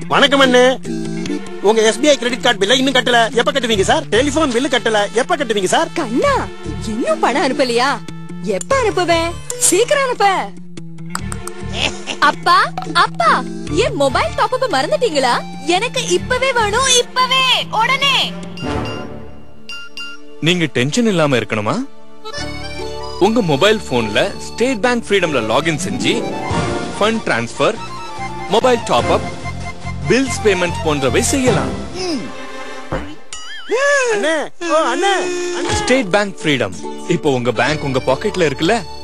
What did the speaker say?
வணக்கம் அண்ணே உங்க எஸ்பிஐ கிரெடிட் கார்டு பில்ல இன்னும் கட்டல எப்ப கட்டுவீங்க சார் டெலிபோன் பில்லு கட்டல எப்ப கட்டுவீங்க சார் கண்ணா இன்னும் பணம் அனுப்பலையா எப்ப அனுப்புவேன் சீக்கிரம் அனுப்ப அப்பா அப்பா என் மொபைல் டாப் அப் மறந்துட்டீங்களா எனக்கு இப்பவே வேணும் இப்பவே உடனே நீங்க டென்ஷன் இல்லாம இருக்கணுமா உங்க மொபைல் போன்ல ஸ்டேட் பேங்க் ஃப்ரீடம்ல லாகின் செஞ்சு fund transfer mobile top up bills payment போன்றவை செய்யலாம் அண்ணே ஓ அண்ணே ஸ்டேட் பேங்க் ஃப்ரீடம் இப்போ உங்க பேங்க் உங்க பாக்கெட்ல இருக்குல்ல